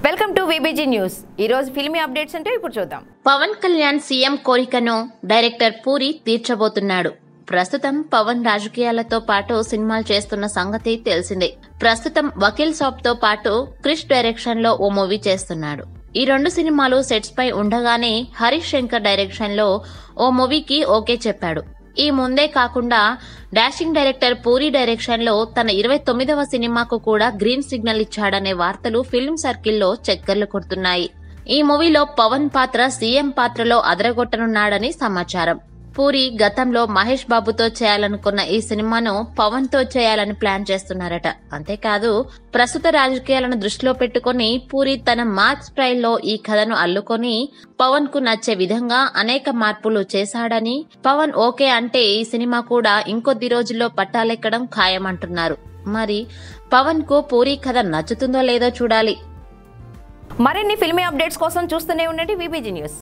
welcome to VBG news ఈ రోజు filmy updates అంటే ఇప్పుడు చూద్దాం పవన్ కళ్యాణ్ సీఎం కోరికను డైరెక్టర్ పూరి తీర్చబోతున్నాడు ప్రస్తుతం పవన్ రాజకీయాలతో పాటు సినిమాలు చేస్తున్న సంగతి తెలిసిందే ప్రస్తుతం వకీల్ సాబ్ తో పాటు క్రిష్ డైరెక్షన్ లో ఓ మూవీ చేస్తున్నాడు ఈ రెండు సినిమాలు సెట్స్ పై ఉండగానే హరీష్ శంకర్ డైరెక్షన్ లో ఓ మూవీకి ఓకే చెప్పాడు ఈ ముందే కాకుండా డాషింగ్ డైరెక్టర్ పూరి డైరెక్షన్ లో తన ఇరవై తొమ్మిదవ సినిమాకు కూడా గ్రీన్ సిగ్నల్ ఇచ్చాడనే వార్తలు ఫిల్మ్ సర్కిల్లో చక్కర్లు కొడుతున్నాయి ఈ మూవీలో పవన్ పాత్ర సీఎం పాత్రలో అదరగొట్టనున్నాడని సమాచారం పూరి గతంలో మహేష్ బాబుతో చేయాలనుకున్న ఈ సినిమాను పవన్ తో చేయాలని ప్లాన్ చేస్తున్నారట అంతేకాదు ప్రస్తుత రాజకీయాలను దృష్టిలో పెట్టుకుని పూరి తన మార్క్ స్టైల్లో ఈ కథను అల్లుకొని పవన్ కు నచ్చే విధంగా అనేక మార్పులు చేశాడని పవన్ ఓకే అంటే ఈ సినిమా కూడా ఇంకొద్ది రోజుల్లో పట్టాలెక్కడం ఖాయమంటున్నారు మరి పవన్ కు పూరి కథ నచ్చుతుందో లేదో చూడాలి మరిన్ని ఫిల్మీ అప్డేట్స్ కోసం చూస్తూనే ఉండండి విబిజీ న్యూస్